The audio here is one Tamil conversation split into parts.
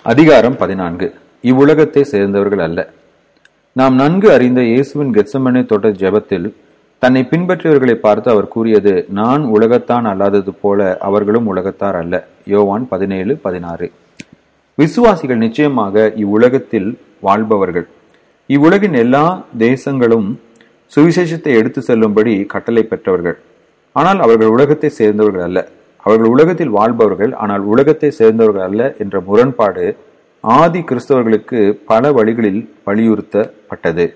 அதிகாரம் பதினான்கு இவ்வுலகத்தை சேர்ந்தவர்கள் அல்ல நாம் நன்கு அறிந்த இயேசுவின் கெத்சமனே தோட்ட ஜெபத்தில் தன்னை பின்பற்றியவர்களை பார்த்து அவர் கூறியது நான் உலகத்தான் அல்லாதது போல அவர்களும் உலகத்தார் அல்ல யோவான் பதினேழு பதினாறு விசுவாசிகள் நிச்சயமாக இவ்வுலகத்தில் வாழ்பவர்கள் இவ்வுலகின் எல்லா தேசங்களும் சுவிசேஷத்தை எடுத்து செல்லும்படி கட்டளை பெற்றவர்கள் ஆனால் அவர்கள் உலகத்தை சேர்ந்தவர்கள் அல்ல அவர்கள் உலகத்தில் வாழ்பவர்கள் ஆனால் உலகத்தை சேர்ந்தவர்கள் அல்ல என்ற முரண்பாடு ஆதி கிறிஸ்தவர்களுக்கு பல வழிகளில் வலியுறுத்தப்பட்டது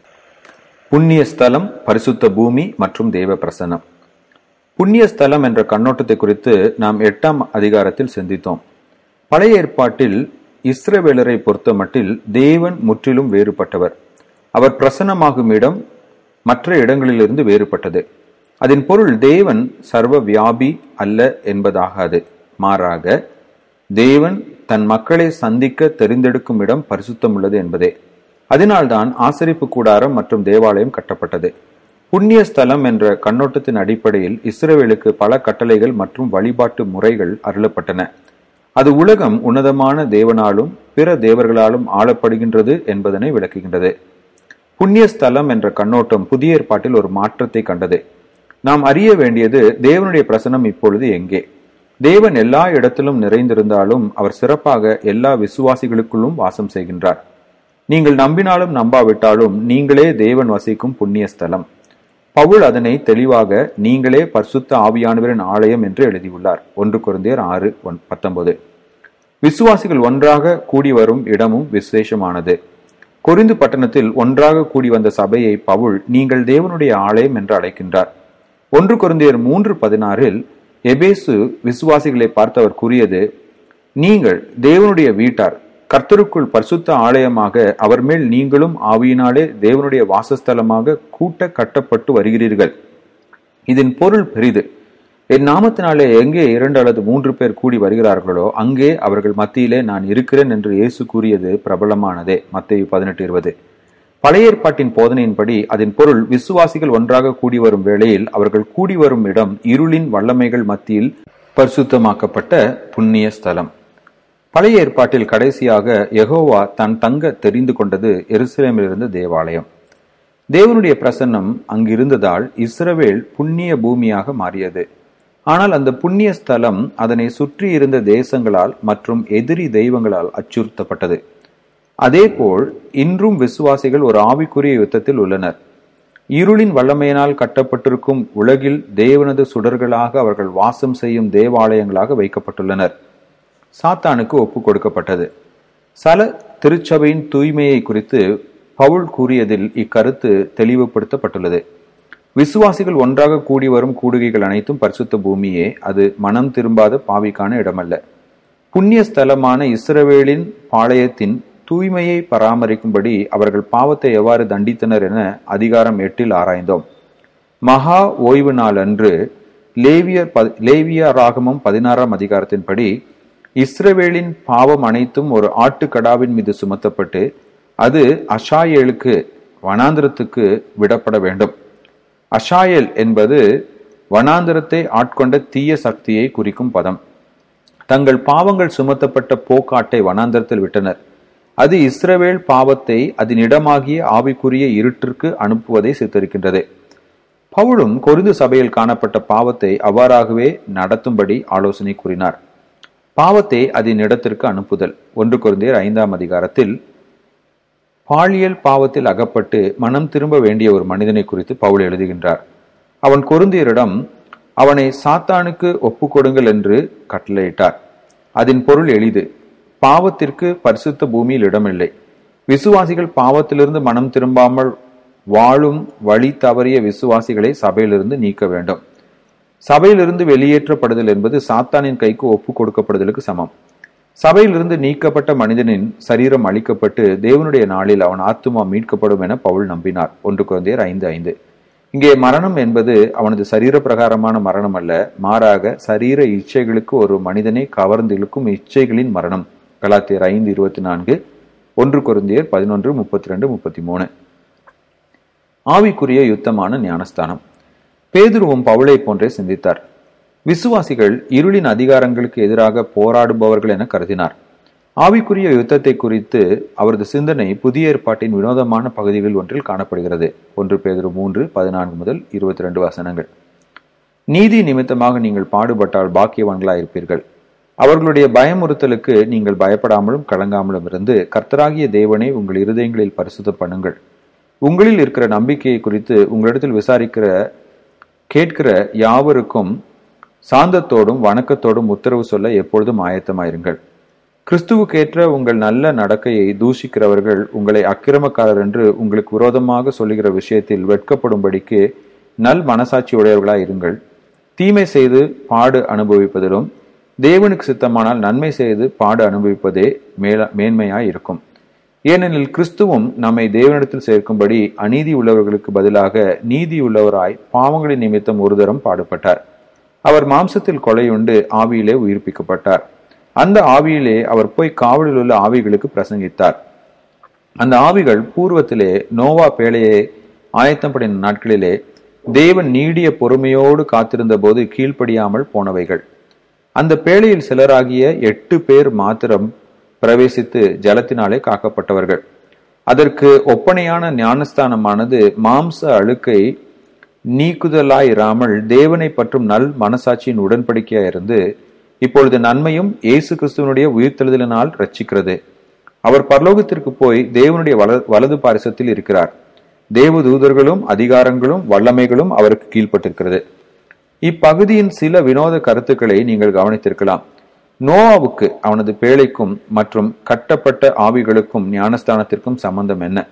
புண்ணிய ஸ்தலம் பரிசுத்த பூமி மற்றும் தேவ பிரசனம் புண்ணிய ஸ்தலம் என்ற கண்ணோட்டத்தை குறித்து நாம் எட்டாம் அதிகாரத்தில் சிந்தித்தோம் பழைய ஏற்பாட்டில் இஸ்ரவேலரை பொறுத்த மட்டில் தேவன் முற்றிலும் வேறுபட்டவர் அவர் பிரசன்னமாகும் இடம் மற்ற இடங்களிலிருந்து வேறுபட்டது அதன் பொருள் தேவன் சர்வ வியாபி அல்ல என்பதாகாது மாறாக தேவன் தன் மக்களை சந்திக்க தெரிந்தெடுக்கும் இடம் பரிசுத்தம் உள்ளது என்பதே அதனால்தான் ஆசரிப்பு கூடாரம் மற்றும் தேவாலயம் கட்டப்பட்டது புண்ணிய ஸ்தலம் என்ற கண்ணோட்டத்தின் அடிப்படையில் இஸ்ரேலுக்கு பல கட்டளைகள் மற்றும் வழிபாட்டு முறைகள் அருளப்பட்டன அது உலகம் உன்னதமான தேவனாலும் பிற தேவர்களாலும் ஆளப்படுகின்றது என்பதனை விளக்குகின்றது புண்ணிய ஸ்தலம் என்ற கண்ணோட்டம் புதிய ஏற்பாட்டில் ஒரு மாற்றத்தை கண்டது நாம் அறிய வேண்டியது தேவனுடைய பிரசனம் இப்பொழுது எங்கே தேவன் எல்லா இடத்திலும் நிறைந்திருந்தாலும் அவர் சிறப்பாக எல்லா விசுவாசிகளுக்குள்ளும் வாசம் செய்கின்றார் நீங்கள் நம்பினாலும் நம்பாவிட்டாலும் நீங்களே தேவன் வசிக்கும் புண்ணிய ஸ்தலம் பவுல் அதனை தெளிவாக நீங்களே பரிசுத்த ஆவியானவரின் ஆலயம் என்று எழுதியுள்ளார் ஒன்று குருந்தியர் ஆறு பத்தொன்பது விசுவாசிகள் ஒன்றாக கூடி வரும் இடமும் விசேஷமானது கொரிந்து பட்டணத்தில் ஒன்றாக கூடி வந்த சபையை பவுல் நீங்கள் தேவனுடைய ஆலயம் என்று அழைக்கின்றார் ஒன்று குருந்தியர் மூன்று பதினாறில் எபேசு விசுவாசிகளை பார்த்தவர் கூறியது நீங்கள் தேவனுடைய வீட்டார் கர்த்தருக்குள் பரிசுத்த ஆலயமாக அவர் மேல் நீங்களும் ஆவியினாலே தேவனுடைய வாசஸ்தலமாக கூட்ட கட்டப்பட்டு வருகிறீர்கள் இதன் பொருள் பெரிது என் நாமத்தினாலே எங்கே இரண்டு அல்லது மூன்று பேர் கூடி வருகிறார்களோ அங்கே அவர்கள் மத்தியிலே நான் இருக்கிறேன் என்று இயேசு கூறியது பிரபலமானதே மத்திய பதினெட்டு இருபது பழைய ஏற்பாட்டின் போதனையின்படி அதன் பொருள் விசுவாசிகள் ஒன்றாக கூடி வரும் வேளையில் அவர்கள் கூடி வரும் இடம் இருளின் வல்லமைகள் மத்தியில் பரிசுத்தமாக்கப்பட்ட புண்ணிய ஸ்தலம் பழைய ஏற்பாட்டில் கடைசியாக யெகோவா தன் தங்க தெரிந்து கொண்டது எருசலேமிலிருந்து தேவாலயம் தேவனுடைய பிரசன்னம் அங்கிருந்ததால் இஸ்ரவேல் புண்ணிய பூமியாக மாறியது ஆனால் அந்த புண்ணிய ஸ்தலம் அதனை சுற்றி இருந்த தேசங்களால் மற்றும் எதிரி தெய்வங்களால் அச்சுறுத்தப்பட்டது அதேபோல் இன்றும் விசுவாசிகள் ஒரு ஆவிக்குரிய யுத்தத்தில் உள்ளனர் இருளின் வல்லமையினால் கட்டப்பட்டிருக்கும் உலகில் தேவனது சுடர்களாக அவர்கள் வாசம் செய்யும் தேவாலயங்களாக வைக்கப்பட்டுள்ளனர் சாத்தானுக்கு ஒப்பு கொடுக்கப்பட்டது சல திருச்சபையின் தூய்மையை குறித்து பவுல் கூறியதில் இக்கருத்து தெளிவுபடுத்தப்பட்டுள்ளது விசுவாசிகள் ஒன்றாக கூடி வரும் கூடுகைகள் அனைத்தும் பரிசுத்த பூமியே அது மனம் திரும்பாத பாவிக்கான இடமல்ல புண்ணிய ஸ்தலமான இஸ்ரவேலின் பாளையத்தின் தூய்மையை பராமரிக்கும்படி அவர்கள் பாவத்தை எவ்வாறு தண்டித்தனர் என அதிகாரம் எட்டில் ஆராய்ந்தோம் மகா ஓய்வு நாள் அன்று லேவியர் லேவியா ராகமம் பதினாறாம் அதிகாரத்தின்படி இஸ்ரவேலின் பாவம் அனைத்தும் ஒரு ஆட்டுக்கடாவின் மீது சுமத்தப்பட்டு அது அஷாயேலுக்கு வனாந்திரத்துக்கு விடப்பட வேண்டும் அஷாயல் என்பது வனாந்திரத்தை ஆட்கொண்ட தீய சக்தியை குறிக்கும் பதம் தங்கள் பாவங்கள் சுமத்தப்பட்ட போக்காட்டை வனாந்திரத்தில் விட்டனர் அது இஸ்ரவேல் பாவத்தை அதன் இடமாகிய ஆவிக்குரிய இருட்டிற்கு அனுப்புவதை சித்தரிக்கின்றது பவுலும் கொரிந்து சபையில் காணப்பட்ட பாவத்தை அவ்வாறாகவே நடத்தும்படி ஆலோசனை கூறினார் பாவத்தை அதன் இடத்திற்கு அனுப்புதல் ஒன்று குருந்தியர் ஐந்தாம் அதிகாரத்தில் பாலியல் பாவத்தில் அகப்பட்டு மனம் திரும்ப வேண்டிய ஒரு மனிதனை குறித்து பவுல் எழுதுகின்றார் அவன் கொருந்தியரிடம் அவனை சாத்தானுக்கு ஒப்புக்கொடுங்கள் என்று கட்டளையிட்டார் அதன் பொருள் எளிது பாவத்திற்கு பரிசுத்த பூமியில் இடமில்லை விசுவாசிகள் பாவத்திலிருந்து மனம் திரும்பாமல் வாழும் வழி தவறிய விசுவாசிகளை சபையிலிருந்து நீக்க வேண்டும் சபையிலிருந்து வெளியேற்றப்படுதல் என்பது சாத்தானின் கைக்கு ஒப்பு கொடுக்கப்படுதலுக்கு சமம் சபையிலிருந்து நீக்கப்பட்ட மனிதனின் சரீரம் அளிக்கப்பட்டு தேவனுடைய நாளில் அவன் ஆத்துமா மீட்கப்படும் என பவுல் நம்பினார் ஒன்று குழந்தையர் ஐந்து ஐந்து இங்கே மரணம் என்பது அவனது சரீர பிரகாரமான மரணம் அல்ல மாறாக சரீர இச்சைகளுக்கு ஒரு மனிதனை கவர்ந்திழுக்கும் இச்சைகளின் மரணம் கலாத்தியர் ஐந்து இருபத்தி நான்கு ஒன்று குருந்தியர் பதினொன்று முப்பத்தி ரெண்டு முப்பத்தி மூணு ஆவிக்குரிய யுத்தமான ஞானஸ்தானம் பேதுருவும் பவுளை போன்றே சிந்தித்தார் விசுவாசிகள் இருளின் அதிகாரங்களுக்கு எதிராக போராடுபவர்கள் என கருதினார் ஆவிக்குரிய யுத்தத்தை குறித்து அவரது சிந்தனை புதிய ஏற்பாட்டின் வினோதமான பகுதிகளில் ஒன்றில் காணப்படுகிறது ஒன்று பேதரு மூன்று பதினான்கு முதல் இருபத்தி ரெண்டு வசனங்கள் நீதி நிமித்தமாக நீங்கள் பாடுபட்டால் பாக்கியவான்களாயிருப்பீர்கள் அவர்களுடைய பயமுறுத்தலுக்கு நீங்கள் பயப்படாமலும் கலங்காமலும் இருந்து கர்த்தராகிய தேவனை உங்கள் இருதயங்களில் பரிசுத்தம் பண்ணுங்கள் உங்களில் இருக்கிற நம்பிக்கையை குறித்து உங்களிடத்தில் விசாரிக்கிற கேட்கிற யாவருக்கும் சாந்தத்தோடும் வணக்கத்தோடும் உத்தரவு சொல்ல எப்பொழுதும் ஆயத்தமாயிருங்கள் கிறிஸ்துவுக்கேற்ற உங்கள் நல்ல நடக்கையை தூஷிக்கிறவர்கள் உங்களை அக்கிரமக்காரர் என்று உங்களுக்கு விரோதமாக சொல்லுகிற விஷயத்தில் வெட்கப்படும்படிக்கு நல் மனசாட்சி உடையவர்களாய் இருங்கள் தீமை செய்து பாடு அனுபவிப்பதிலும் தேவனுக்கு சித்தமானால் நன்மை செய்து பாடு அனுபவிப்பதே மேல மேன்மையாய் இருக்கும் ஏனெனில் கிறிஸ்துவும் நம்மை தேவனிடத்தில் சேர்க்கும்படி அநீதி உள்ளவர்களுக்கு பதிலாக நீதி உள்ளவராய் பாவங்களின் நிமித்தம் ஒரு தரம் பாடுபட்டார் அவர் மாம்சத்தில் கொலையுண்டு ஆவியிலே உயிர்ப்பிக்கப்பட்டார் அந்த ஆவியிலே அவர் போய் காவலில் உள்ள ஆவிகளுக்கு பிரசங்கித்தார் அந்த ஆவிகள் பூர்வத்திலே நோவா பேழையை ஆயத்தம் பண்ணின நாட்களிலே தேவன் நீடிய பொறுமையோடு காத்திருந்த போது கீழ்ப்படியாமல் போனவைகள் அந்த பேழையில் சிலராகிய எட்டு பேர் மாத்திரம் பிரவேசித்து ஜலத்தினாலே காக்கப்பட்டவர்கள் அதற்கு ஒப்பனையான ஞானஸ்தானமானது மாம்ச அழுக்கை நீக்குதலாயிராமல் தேவனை பற்றும் நல் மனசாட்சியின் உடன்படிக்கையாயிருந்து இப்பொழுது நன்மையும் இயேசு கிறிஸ்துவனுடைய உயிர்த்தெழுதலினால் ரட்சிக்கிறது அவர் பரலோகத்திற்கு போய் தேவனுடைய வல வலது பாரிசத்தில் இருக்கிறார் தேவ தூதர்களும் அதிகாரங்களும் வல்லமைகளும் அவருக்கு கீழ்ப்பட்டிருக்கிறது இப்பகுதியின் சில வினோத கருத்துக்களை நீங்கள் கவனித்திருக்கலாம் நோவாவுக்கு அவனது பேழைக்கும் மற்றும் கட்டப்பட்ட ஆவிகளுக்கும் ஞானஸ்தானத்திற்கும் சம்பந்தம் என்ன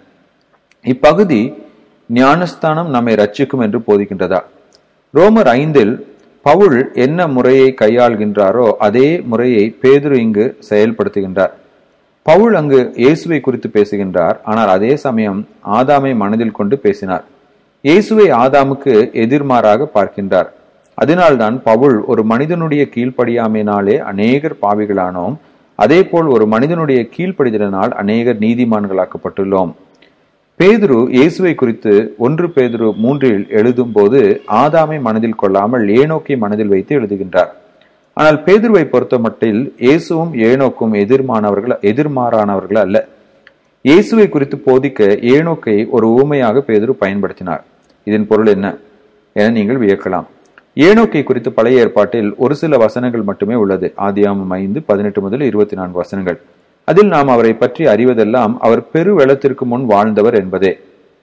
இப்பகுதி ஞானஸ்தானம் நம்மை ரட்சிக்கும் என்று போதிக்கின்றதா ரோமர் ஐந்தில் பவுல் என்ன முறையை கையாள்கின்றாரோ அதே முறையை பேதுரு இங்கு செயல்படுத்துகின்றார் பவுல் அங்கு இயேசுவை குறித்து பேசுகின்றார் ஆனால் அதே சமயம் ஆதாமை மனதில் கொண்டு பேசினார் இயேசுவை ஆதாமுக்கு எதிர்மாறாக பார்க்கின்றார் அதனால்தான் பவுல் ஒரு மனிதனுடைய கீழ்ப்படியாமையினாலே அநேகர் பாவிகளானோம் அதே போல் ஒரு மனிதனுடைய கீழ்ப்படிதலினால் அநேகர் நீதிமான்களாக்கப்பட்டுள்ளோம் பேதுரு இயேசுவை குறித்து ஒன்று பேதுரு மூன்றில் எழுதும் போது ஆதாமை மனதில் கொள்ளாமல் ஏனோக்கை மனதில் வைத்து எழுதுகின்றார் ஆனால் பேதுருவை பொறுத்த மட்டில் இயேசுவும் ஏனோக்கும் எதிர்மானவர்கள் எதிர்மாறானவர்கள் அல்ல இயேசுவை குறித்து போதிக்க ஏனோக்கை ஒரு ஊமையாக பேதுரு பயன்படுத்தினார் இதன் பொருள் என்ன என நீங்கள் வியக்கலாம் ஏனோக்கை குறித்து பழைய ஏற்பாட்டில் ஒரு சில வசனங்கள் மட்டுமே உள்ளது ஆதியாமம் ஐந்து பதினெட்டு முதல் இருபத்தி நான்கு வசனங்கள் அதில் நாம் அவரை பற்றி அறிவதெல்லாம் அவர் பெரு வெள்ளத்திற்கு முன் வாழ்ந்தவர் என்பதே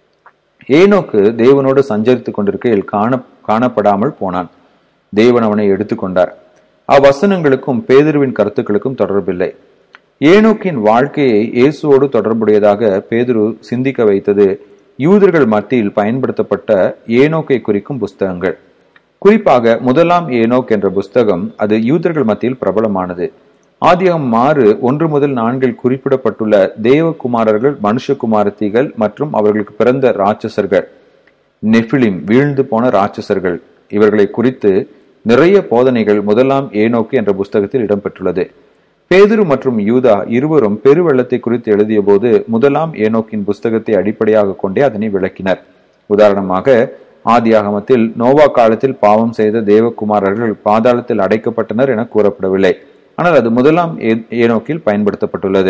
ஏனோக்கு தேவனோடு சஞ்சரித்துக் கொண்டிருக்கையில் காண காணப்படாமல் போனான் தேவன் அவனை எடுத்துக்கொண்டார் அவ்வசனங்களுக்கும் பேதுருவின் கருத்துக்களுக்கும் தொடர்பில்லை ஏனோக்கின் வாழ்க்கையை இயேசுவோடு தொடர்புடையதாக பேதுரு சிந்திக்க வைத்தது யூதர்கள் மத்தியில் பயன்படுத்தப்பட்ட ஏனோக்கை குறிக்கும் புஸ்தகங்கள் குறிப்பாக முதலாம் ஏனோக் என்ற புஸ்தகம் அது யூதர்கள் மத்தியில் பிரபலமானது ஆதியம் ஆறு ஒன்று முதல் நான்கில் குறிப்பிடப்பட்டுள்ள தேவகுமாரர்கள் மனுஷகுமாரத்திகள் மற்றும் அவர்களுக்கு பிறந்த ராட்சசர்கள் நெஃபிலிம் வீழ்ந்து போன ராட்சசர்கள் இவர்களை குறித்து நிறைய போதனைகள் முதலாம் ஏனோக்கு என்ற புஸ்தகத்தில் இடம்பெற்றுள்ளது பேதுரு மற்றும் யூதா இருவரும் பெருவெள்ளத்தை குறித்து எழுதிய போது முதலாம் ஏனோக்கின் புஸ்தகத்தை அடிப்படையாக கொண்டே அதனை விளக்கினர் உதாரணமாக ஆதியாகமத்தில் நோவா காலத்தில் பாவம் செய்த தேவகுமாரர்கள் பாதாளத்தில் அடைக்கப்பட்டனர் என கூறப்படவில்லை ஆனால் அது முதலாம் ஏனோக்கில் பயன்படுத்தப்பட்டுள்ளது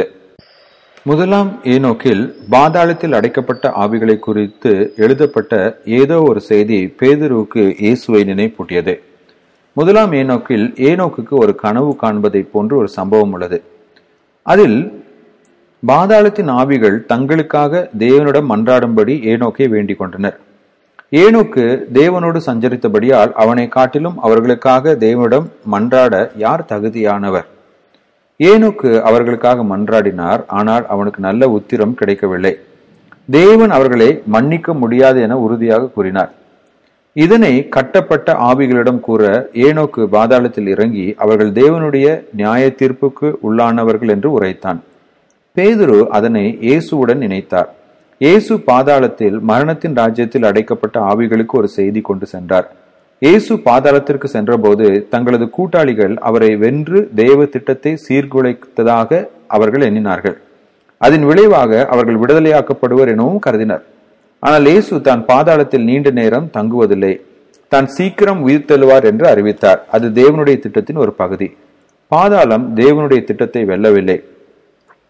முதலாம் ஏனோக்கில் பாதாளத்தில் அடைக்கப்பட்ட ஆவிகளை குறித்து எழுதப்பட்ட ஏதோ ஒரு செய்தி பேதுருவுக்கு இயேசுவை நினைப்பூட்டியது முதலாம் ஏனோக்கில் ஏனோக்குக்கு ஒரு கனவு காண்பதை போன்று ஒரு சம்பவம் உள்ளது அதில் பாதாளத்தின் ஆவிகள் தங்களுக்காக தேவனிடம் மன்றாடும்படி ஏனோக்கை வேண்டிக் கொண்டனர் ஏனோக்கு தேவனோடு சஞ்சரித்தபடியால் அவனை காட்டிலும் அவர்களுக்காக தேவனிடம் மன்றாட யார் தகுதியானவர் ஏனோக்கு அவர்களுக்காக மன்றாடினார் ஆனால் அவனுக்கு நல்ல உத்திரம் கிடைக்கவில்லை தேவன் அவர்களை மன்னிக்க முடியாது என உறுதியாக கூறினார் இதனை கட்டப்பட்ட ஆவிகளிடம் கூற ஏனோக்கு பாதாளத்தில் இறங்கி அவர்கள் தேவனுடைய நியாய தீர்ப்புக்கு உள்ளானவர்கள் என்று உரைத்தான் பேதுரு அதனை இயேசுவுடன் நினைத்தார் இயேசு பாதாளத்தில் மரணத்தின் ராஜ்யத்தில் அடைக்கப்பட்ட ஆவிகளுக்கு ஒரு செய்தி கொண்டு சென்றார் இயேசு பாதாளத்திற்கு சென்றபோது தங்களது கூட்டாளிகள் அவரை வென்று தேவ திட்டத்தை சீர்குலைத்ததாக அவர்கள் எண்ணினார்கள் அதன் விளைவாக அவர்கள் விடுதலையாக்கப்படுவர் எனவும் கருதினர் ஆனால் இயேசு தான் பாதாளத்தில் நீண்ட நேரம் தங்குவதில்லை தான் சீக்கிரம் உயிர் தெழுவார் என்று அறிவித்தார் அது தேவனுடைய திட்டத்தின் ஒரு பகுதி பாதாளம் தேவனுடைய திட்டத்தை வெல்லவில்லை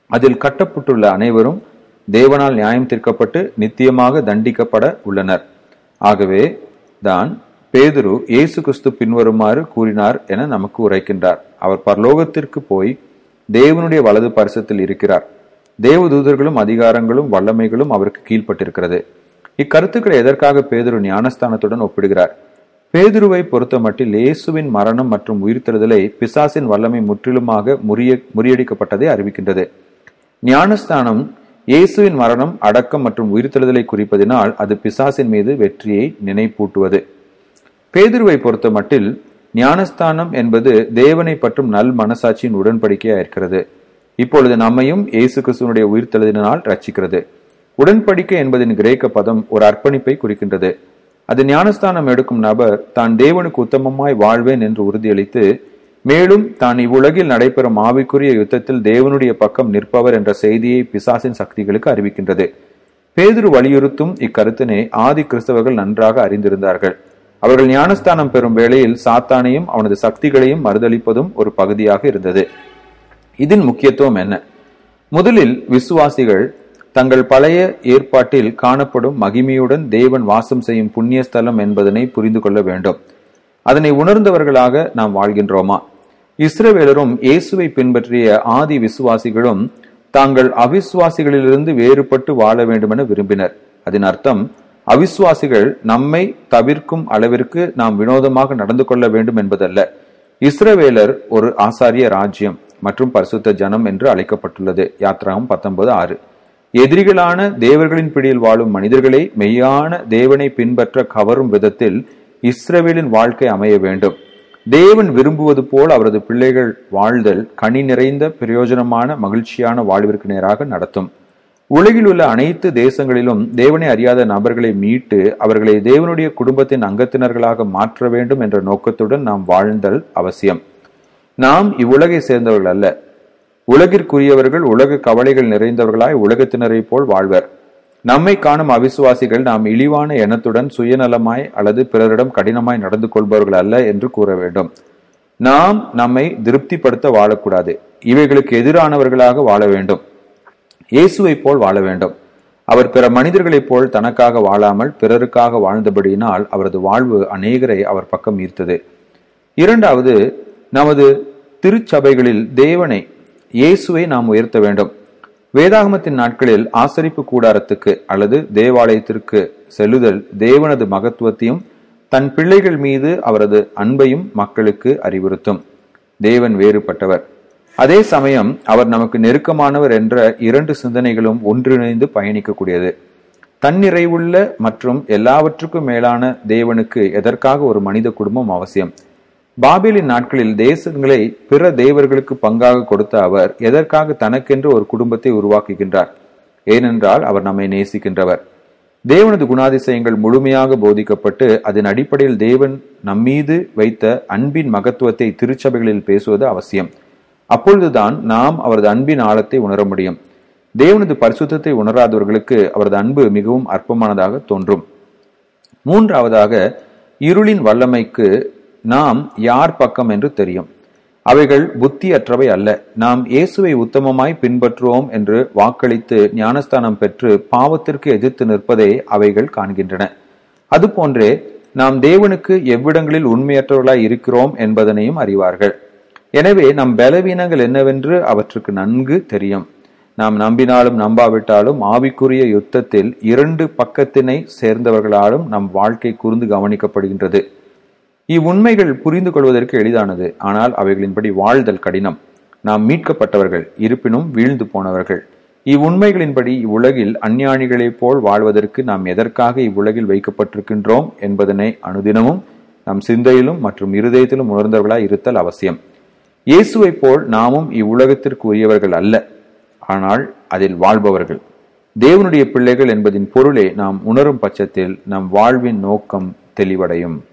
அதில் கட்டப்பட்டுள்ள அனைவரும் தேவனால் நியாயம் தீர்க்கப்பட்டு நித்தியமாக தண்டிக்கப்பட உள்ளனர் ஆகவே தான் பேதுரு இயேசு கிறிஸ்து பின்வருமாறு கூறினார் என நமக்கு உரைக்கின்றார் அவர் பரலோகத்திற்கு போய் தேவனுடைய வலது பரிசத்தில் இருக்கிறார் தேவதூதர்களும் அதிகாரங்களும் வல்லமைகளும் அவருக்கு கீழ்ப்பட்டிருக்கிறது இக்கருத்துக்களை எதற்காக பேதுரு ஞானஸ்தானத்துடன் ஒப்பிடுகிறார் பேதுருவை பொறுத்தமட்டில் இயேசுவின் மரணம் மற்றும் உயிர்த்தெழுதலை பிசாசின் வல்லமை முற்றிலுமாக முறிய முறியடிக்கப்பட்டதை அறிவிக்கின்றது ஞானஸ்தானம் இயேசுவின் மரணம் அடக்கம் மற்றும் உயிர்த்தெழுதலை குறிப்பதினால் அது பிசாசின் மீது வெற்றியை நினைப்பூட்டுவது பேதுருவை பொறுத்த மட்டில் ஞானஸ்தானம் என்பது தேவனை பற்றும் நல் மனசாட்சியின் உடன்படிக்கையா இருக்கிறது இப்பொழுது நம்மையும் இயேசு கிறிஸ்துவனுடைய உயிர்த்தெழுதினால் ரட்சிக்கிறது உடன்படிக்கை என்பதின் கிரேக்க பதம் ஒரு அர்ப்பணிப்பை குறிக்கின்றது அது ஞானஸ்தானம் எடுக்கும் நபர் தான் தேவனுக்கு உத்தமமாய் வாழ்வேன் என்று உறுதியளித்து மேலும் தான் இவ்வுலகில் நடைபெறும் ஆவிக்குரிய யுத்தத்தில் தேவனுடைய பக்கம் நிற்பவர் என்ற செய்தியை பிசாசின் சக்திகளுக்கு அறிவிக்கின்றது பேதுரு வலியுறுத்தும் இக்கருத்தினை ஆதி கிறிஸ்தவர்கள் நன்றாக அறிந்திருந்தார்கள் அவர்கள் ஞானஸ்தானம் பெறும் வேளையில் சாத்தானையும் அவனது சக்திகளையும் மறுதளிப்பதும் ஒரு பகுதியாக இருந்தது இதன் முக்கியத்துவம் என்ன முதலில் விசுவாசிகள் தங்கள் பழைய ஏற்பாட்டில் காணப்படும் மகிமையுடன் தேவன் வாசம் செய்யும் புண்ணிய ஸ்தலம் என்பதனை புரிந்து கொள்ள வேண்டும் அதனை உணர்ந்தவர்களாக நாம் வாழ்கின்றோமா இஸ்ரவேலரும் இயேசுவை பின்பற்றிய ஆதி விசுவாசிகளும் தாங்கள் அவிசுவாசிகளிலிருந்து வேறுபட்டு வாழ வேண்டுமென விரும்பினர் அதன் அர்த்தம் அவிசுவாசிகள் நம்மை தவிர்க்கும் அளவிற்கு நாம் வினோதமாக நடந்து கொள்ள வேண்டும் என்பதல்ல இஸ்ரவேலர் ஒரு ஆசாரிய ராஜ்யம் மற்றும் பரிசுத்த ஜனம் என்று அழைக்கப்பட்டுள்ளது யாத்ராகம் பத்தொன்பது ஆறு எதிரிகளான தேவர்களின் பிடியில் வாழும் மனிதர்களை மெய்யான தேவனை பின்பற்ற கவரும் விதத்தில் இஸ்ரவேலின் வாழ்க்கை அமைய வேண்டும் தேவன் விரும்புவது போல் அவரது பிள்ளைகள் வாழ்தல் கனி நிறைந்த பிரயோஜனமான மகிழ்ச்சியான வாழ்விற்கு நேராக நடத்தும் உலகில் உள்ள அனைத்து தேசங்களிலும் தேவனை அறியாத நபர்களை மீட்டு அவர்களை தேவனுடைய குடும்பத்தின் அங்கத்தினர்களாக மாற்ற வேண்டும் என்ற நோக்கத்துடன் நாம் வாழ்ந்தல் அவசியம் நாம் இவ்வுலகை சேர்ந்தவர்கள் அல்ல உலகிற்குரியவர்கள் உலக கவலைகள் நிறைந்தவர்களாய் உலகத்தினரை போல் வாழ்வர் நம்மை காணும் அவிசுவாசிகள் நாம் இழிவான எண்ணத்துடன் சுயநலமாய் அல்லது பிறரிடம் கடினமாய் நடந்து கொள்பவர்கள் அல்ல என்று கூற வேண்டும் நாம் நம்மை திருப்திப்படுத்த வாழக்கூடாது இவைகளுக்கு எதிரானவர்களாக வாழ வேண்டும் இயேசுவை போல் வாழ வேண்டும் அவர் பிற மனிதர்களைப் போல் தனக்காக வாழாமல் பிறருக்காக வாழ்ந்தபடியினால் அவரது வாழ்வு அநேகரை அவர் பக்கம் ஈர்த்தது இரண்டாவது நமது திருச்சபைகளில் தேவனை இயேசுவை நாம் உயர்த்த வேண்டும் வேதாகமத்தின் நாட்களில் ஆசரிப்பு கூடாரத்துக்கு அல்லது தேவாலயத்திற்கு செல்லுதல் தேவனது மகத்துவத்தையும் தன் பிள்ளைகள் மீது அவரது அன்பையும் மக்களுக்கு அறிவுறுத்தும் தேவன் வேறுபட்டவர் அதே சமயம் அவர் நமக்கு நெருக்கமானவர் என்ற இரண்டு சிந்தனைகளும் ஒன்றிணைந்து பயணிக்கக்கூடியது தன்னிறைவுள்ள மற்றும் எல்லாவற்றுக்கும் மேலான தேவனுக்கு எதற்காக ஒரு மனித குடும்பம் அவசியம் பாபிலின் நாட்களில் தேசங்களை பிற தேவர்களுக்கு பங்காக கொடுத்த அவர் எதற்காக தனக்கென்று ஒரு குடும்பத்தை உருவாக்குகின்றார் ஏனென்றால் அவர் நம்மை நேசிக்கின்றவர் தேவனது குணாதிசயங்கள் முழுமையாக போதிக்கப்பட்டு அதன் அடிப்படையில் தேவன் நம்மீது வைத்த அன்பின் மகத்துவத்தை திருச்சபைகளில் பேசுவது அவசியம் அப்பொழுதுதான் நாம் அவரது அன்பின் ஆழத்தை உணர முடியும் தேவனது பரிசுத்தத்தை உணராதவர்களுக்கு அவரது அன்பு மிகவும் அற்பமானதாக தோன்றும் மூன்றாவதாக இருளின் வல்லமைக்கு நாம் யார் பக்கம் என்று தெரியும் அவைகள் புத்தியற்றவை அல்ல நாம் இயேசுவை உத்தமமாய் பின்பற்றுவோம் என்று வாக்களித்து ஞானஸ்தானம் பெற்று பாவத்திற்கு எதிர்த்து நிற்பதை அவைகள் காண்கின்றன அதுபோன்றே நாம் தேவனுக்கு எவ்விடங்களில் உண்மையற்றவர்களாய் இருக்கிறோம் என்பதனையும் அறிவார்கள் எனவே நம் பலவீனங்கள் என்னவென்று அவற்றுக்கு நன்கு தெரியும் நாம் நம்பினாலும் நம்பாவிட்டாலும் ஆவிக்குரிய யுத்தத்தில் இரண்டு பக்கத்தினை சேர்ந்தவர்களாலும் நம் வாழ்க்கை கூர்ந்து கவனிக்கப்படுகின்றது இவ்வுண்மைகள் புரிந்து கொள்வதற்கு எளிதானது ஆனால் அவைகளின்படி வாழ்தல் கடினம் நாம் மீட்கப்பட்டவர்கள் இருப்பினும் வீழ்ந்து போனவர்கள் இவ்வுண்மைகளின்படி இவ்வுலகில் அஞ்ஞானிகளைப் போல் வாழ்வதற்கு நாம் எதற்காக இவ்வுலகில் வைக்கப்பட்டிருக்கின்றோம் என்பதனை அனுதினமும் நம் சிந்தையிலும் மற்றும் இருதயத்திலும் உணர்ந்தவர்களாய் இருத்தல் அவசியம் இயேசுவைப் போல் நாமும் இவ்வுலகத்திற்கு உரியவர்கள் அல்ல ஆனால் அதில் வாழ்பவர்கள் தேவனுடைய பிள்ளைகள் என்பதின் பொருளை நாம் உணரும் பட்சத்தில் நம் வாழ்வின் நோக்கம் தெளிவடையும்